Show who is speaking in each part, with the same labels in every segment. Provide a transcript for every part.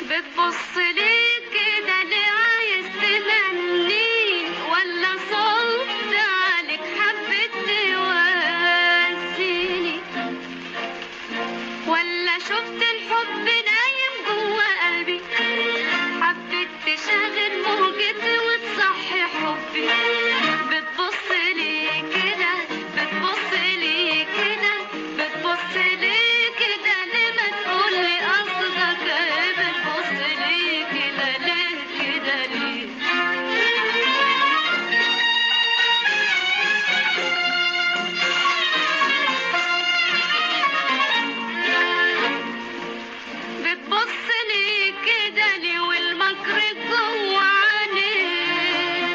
Speaker 1: بتبص ليه كده ليه عايز تمني ولا صوت عليك حبيت تواسيني ولا شفت الحب نايم جوا قلبي حبيت تشغل موجتي وتصحي حبي بتبص ليه كده بتبص ليه كده بتبص ليه كده ليه ما تقولي قصدك ايه بتبص ليه كده ليه كده ليه بتبص ليه كده ليه والمكر جوا عينيك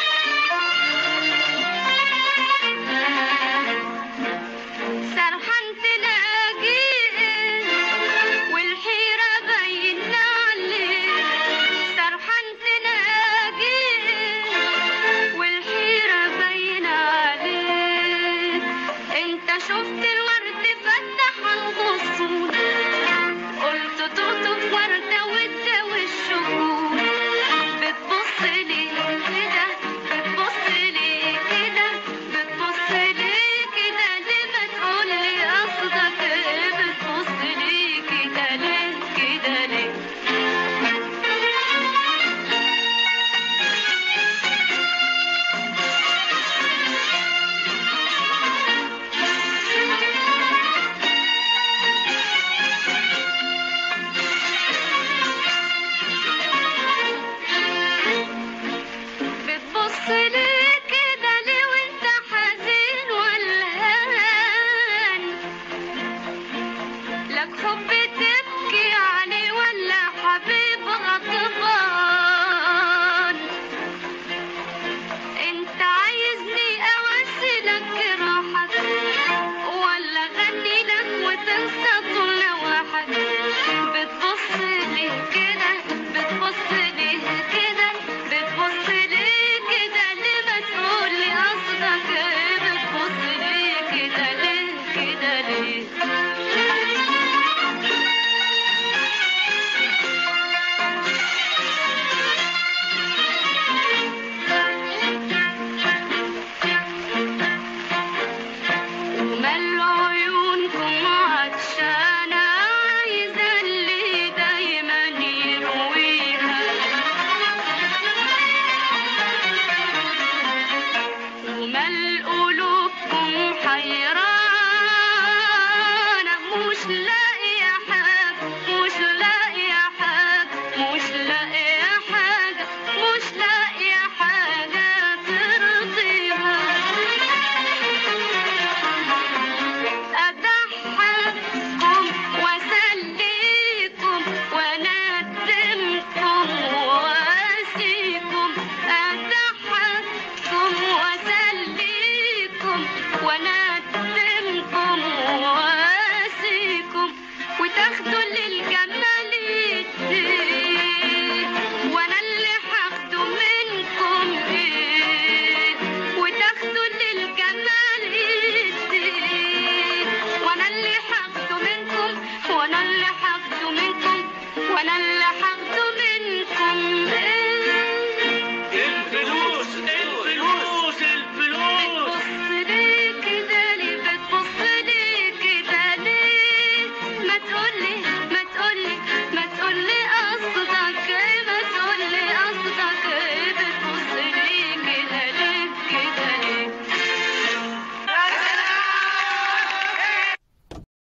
Speaker 1: سرحان تلاقيه والحيرة باينة عليك سرحان تلاقيه والحيرة باينة عليك انت شفت الورد فتح الغصون قلت تقطف وردة وتداوي الشهور بتبص ليه كده بتبص ليه كده بتبص ليه كده ليه ما تقولي قصدك ايه بتبص ليه كده ليه كده ليه بتبص ليه كده ليه وانت حزين والهان لك حب تبكي عليه ولا حبيب غضبان انت عايزني اوسلك راحك ولا غني لك وتنسى طول واحد بتبص ليه كده بتبص ليه كده بتبص ليه كده ليه ما تقولي قصدك ايه بتبص ليه كده ليه كده ليه ومال عيونكم عطشانة عايزة اللي دايما يرويها ومال قلوبكم حيرانة مش لاقية حاجة مش لاقية حاجة مش لاقية حاجة مش لاقية حاجة ترضيها أضحككم وأسليكم وأندمكم وأسيكم أضحككم وأسليكم وأندمكم وأسيكم وتاخدوا للجمال الدين وأنا اللي هاخده منكم إيه وتاخدوا للجمال الدين وانا اللي هاخده منكم وانا اللي هاخده منكم وانا اللي هاخده منكم